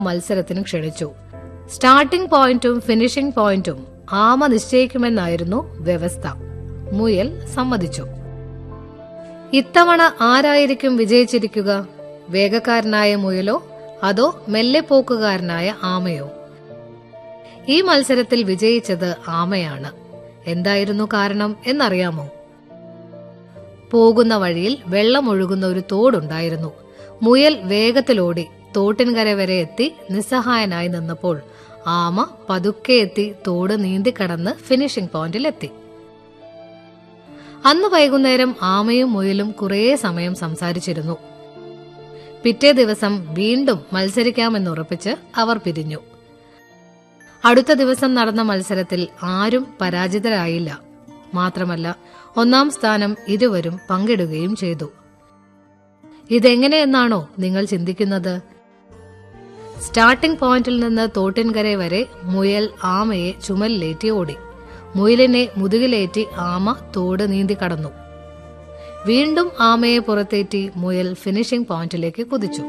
മത്സരത്തിന് ക്ഷണിച്ചു സ്റ്റാർട്ടിംഗ് പോയിന്റും ഫിനിഷിംഗ് പോയിന്റും ആമ നിശ്ചയിക്കുമെന്നായിരുന്നു വ്യവസ്ഥ മുയൽ സമ്മതിച്ചു ഇത്തവണ ആരായിരിക്കും വിജയിച്ചിരിക്കുക വേഗക്കാരനായ മുയലോ അതോ മെല്ലെപ്പോക്കുകാരനായ ആമയോ ഈ മത്സരത്തിൽ വിജയിച്ചത് ആമയാണ് എന്തായിരുന്നു കാരണം എന്നറിയാമോ പോകുന്ന വഴിയിൽ വെള്ളമൊഴുകുന്ന ഒരു തോടുണ്ടായിരുന്നു മുയൽ വേഗത്തിലോടി തോട്ടിൻകര വരെ എത്തി നിസ്സഹായനായി നിന്നപ്പോൾ ആമ പതുക്കെ എത്തി തോട് നീന്തിക്കടന്ന് ഫിനിഷിംഗ് പോയിന്റിലെത്തി അന്ന് വൈകുന്നേരം ആമയും മുയലും കുറേ സമയം സംസാരിച്ചിരുന്നു പിറ്റേ ദിവസം വീണ്ടും മത്സരിക്കാമെന്നുറപ്പിച്ച് അവർ പിരിഞ്ഞു അടുത്ത ദിവസം നടന്ന മത്സരത്തിൽ ആരും പരാജിതരായില്ല മാത്രമല്ല ഒന്നാം സ്ഥാനം ഇരുവരും പങ്കിടുകയും ചെയ്തു ഇതെങ്ങനെയെന്നാണോ നിങ്ങൾ ചിന്തിക്കുന്നത് സ്റ്റാർട്ടിംഗ് പോയിന്റിൽ നിന്ന് തോട്ടിൻകര വരെ മുയൽ ആമയെ ചുമലിലേറ്റി ഓടി മുയലിനെ മുതുകിലേറ്റി ആമ തോട് നീന്തി കടന്നു വീണ്ടും ആമയെ പുറത്തേറ്റി മുയൽ ഫിനിഷിംഗ് പോയിന്റിലേക്ക് കുതിച്ചു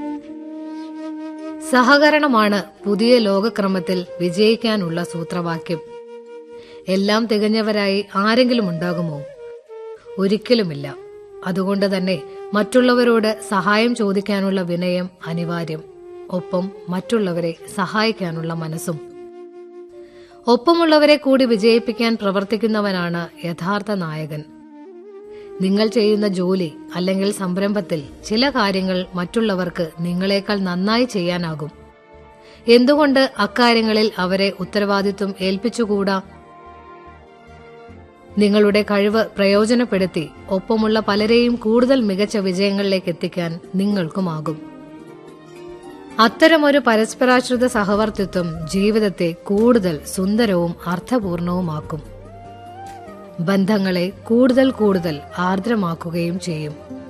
സഹകരണമാണ് പുതിയ ലോകക്രമത്തിൽ വിജയിക്കാനുള്ള സൂത്രവാക്യം എല്ലാം തികഞ്ഞവരായി ആരെങ്കിലും ഉണ്ടാകുമോ ഒരിക്കലുമില്ല അതുകൊണ്ട് തന്നെ മറ്റുള്ളവരോട് സഹായം ചോദിക്കാനുള്ള വിനയം അനിവാര്യം ഒപ്പം മറ്റുള്ളവരെ സഹായിക്കാനുള്ള മനസ്സും ഒപ്പമുള്ളവരെ കൂടി വിജയിപ്പിക്കാൻ പ്രവർത്തിക്കുന്നവനാണ് യഥാർത്ഥ നായകൻ നിങ്ങൾ ചെയ്യുന്ന ജോലി അല്ലെങ്കിൽ സംരംഭത്തിൽ ചില കാര്യങ്ങൾ മറ്റുള്ളവർക്ക് നിങ്ങളെക്കാൾ നന്നായി ചെയ്യാനാകും എന്തുകൊണ്ട് അക്കാര്യങ്ങളിൽ അവരെ ഉത്തരവാദിത്വം ഏൽപ്പിച്ചുകൂടാ നിങ്ങളുടെ കഴിവ് പ്രയോജനപ്പെടുത്തി ഒപ്പമുള്ള പലരെയും കൂടുതൽ മികച്ച വിജയങ്ങളിലേക്ക് എത്തിക്കാൻ നിങ്ങൾക്കുമാകും അത്തരമൊരു പരസ്പരാശ്രിത സഹവർത്തിത്വം ജീവിതത്തെ കൂടുതൽ സുന്ദരവും അർത്ഥപൂർണവുമാക്കും ബന്ധങ്ങളെ കൂടുതൽ കൂടുതൽ ആർദ്രമാക്കുകയും ചെയ്യും